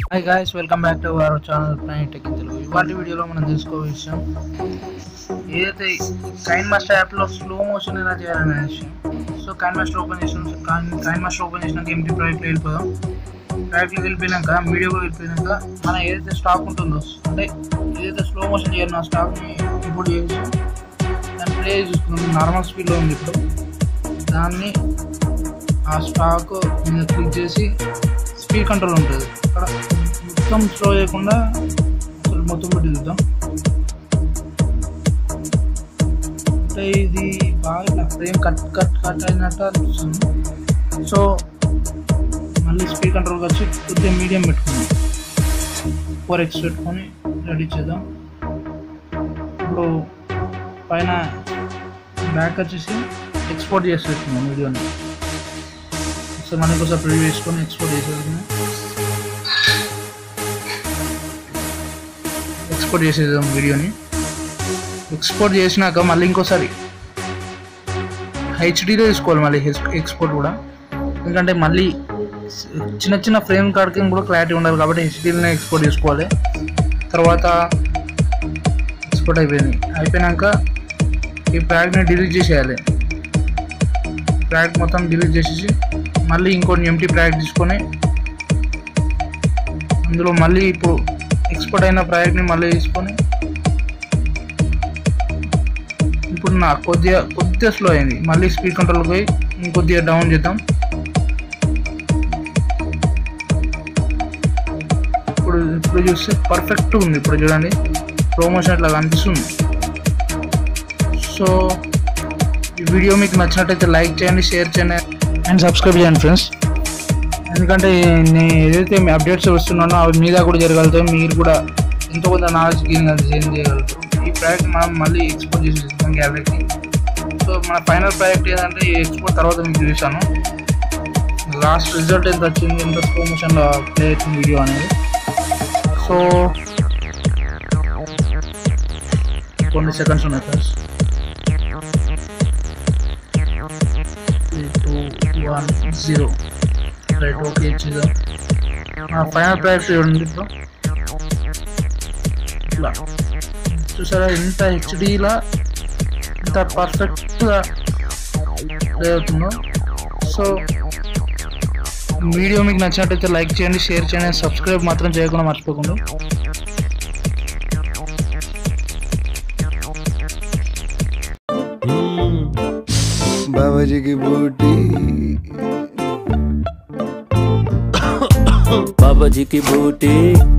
hi guys welcome back to our channel planet tech in Telugu ఇవాళ వీడియోలో మనం తెలుసుకో విషయం ఏదైతే కైన్ మాస్టర్ యాప్లో స్లో మోషన్ ఎలా చేయాలనే విషయం సో కైన్ మాస్టర్ ఓపెన్ చేసిన కైన్ మాస్టర్ ఓపెన్ చేసినాక ఎంటీ ప్రాజెక్ట్లో వెళ్ళిపోదాం ప్రాజెక్ట్లోకి వెళ్ళిపోయినాక మీడియాకి వెళ్ళిపోయినాక మన ఏదైతే స్టాక్ ఉంటుందో అంటే ఏదైతే స్లో మోషన్ చేయాలి ఆ స్టాక్ని ఇంపోర్ట్ చేసి దాన్ని ప్లే చూసుకున్నాం నార్మల్ స్పీడ్లో ఉంది ఇప్పుడు దాన్ని ఆ స్టాక్ మీద క్లిక్ చేసి స్పీడ్ కంట్రోల్ ఉంటుంది అక్కడ మొత్తం స్లో చేయకుండా అసలు మొత్తం పెట్టి చూద్దాం అంటే ఇది బాగా ఇట్లా ఫ్రేమ్ కట్ కట్ కట్ అయినట్టు అనిపిస్తుంది సో మళ్ళీ స్పీడ్ కంట్రోల్కి వచ్చి కొద్దిగా మీడియం పెట్టుకుందాం ఫోర్ ఎక్స్ పెట్టుకొని రెడీ చేద్దాం ఇప్పుడు పైన బ్యాక్ వచ్చేసి ఎక్స్పోర్ట్ చేసి పెట్టుకున్నాం వీడియోని సో మనకి ఒకసారి ప్రివ్యూ చేసుకొని ఎక్స్పోర్ట్ చేసేది ఎక్స్పోర్ట్ చేసేద్దాం వీడియోని ఎక్స్పోర్ట్ చేసినాక మళ్ళీ ఇంకోసారి హెచ్డీలో తీసుకోవాలి మళ్ళీ ఎక్స్పోర్ట్ కూడా ఎందుకంటే మళ్ళీ చిన్న చిన్న ఫ్రేమ్ కాడికి కూడా క్లారిటీ ఉండాలి కాబట్టి హెచ్డీలోనే ఎక్స్పోర్ట్ చేసుకోవాలి తర్వాత ఎక్స్పోర్ట్ అయిపోయింది అయిపోయినాక ఈ ప్యాక్ని డిలీట్ చేసేయాలి ప్యాక్ మొత్తం డిలీట్ చేసేసి మళ్ళీ ఇంకోటి ఎంటీ ప్యాక్ తీసుకొని అందులో మళ్ళీ ఇప్పుడు ఎక్స్పోర్ట్ అయిన ప్రాజెక్ట్ని మళ్ళీ తీసుకొని ఇప్పుడు నా కొద్దిగా కొద్దిగా స్లో అయింది మళ్ళీ స్పీడ్ కంట్రోల్ పోయి ఇంకొద్దిగా డౌన్ చేద్దాం ఇప్పుడు ఇప్పుడు చూస్తే పర్ఫెక్ట్ ఉంది ఇప్పుడు చూడండి ప్రమోషన్ అట్లా కనిపిస్తుంది సో ఈ వీడియో మీకు నచ్చినట్టయితే లైక్ చేయండి షేర్ చేయండి అండ్ సబ్స్క్రైబ్ చేయండి ఫ్రెండ్స్ ఎందుకంటే నేను ఏదైతే మీ అప్డేట్స్ వస్తున్నానో అవి మీద కూడా జరగలుగుతాయి మీరు కూడా ఎంతో కొంత నాలెడ్జ్ గెయిన్ గెయిన్ చేయగలుగుతారు ఈ ప్రాజెక్ట్ మనం మళ్ళీ ఎక్స్పోర్ట్ చేసి ఇస్తాం గ్యాలరీకి సో మన ఫైనల్ ప్రాజెక్ట్ ఏంటంటే ఈ ఎక్స్పోర్ట్ తర్వాత మీకు చూసాను లాస్ట్ రిజల్ట్ ఎంత వచ్చింది ఎంత స్లో మోషన్లో ప్లే అవుతుంది వీడియో అనేది సో కొన్ని సెకండ్స్ ఉన్నాయి friends two one zero right okay చేద్దాం ఫైనల్ ప్రైస్ చూడండి ఇప్పుడు ఇట్లా చూసారా ఎంత హెచ్డీలా ఎంత పర్ఫెక్ట్గా ప్లే అవుతుందో సో వీడియో మీకు నచ్చినట్టయితే లైక్ చేయండి షేర్ చేయండి సబ్స్క్రైబ్ మాత్రం చేయకుండా మర్చిపోకుండా बाबा जी की बूटी बाबा जी की बूटी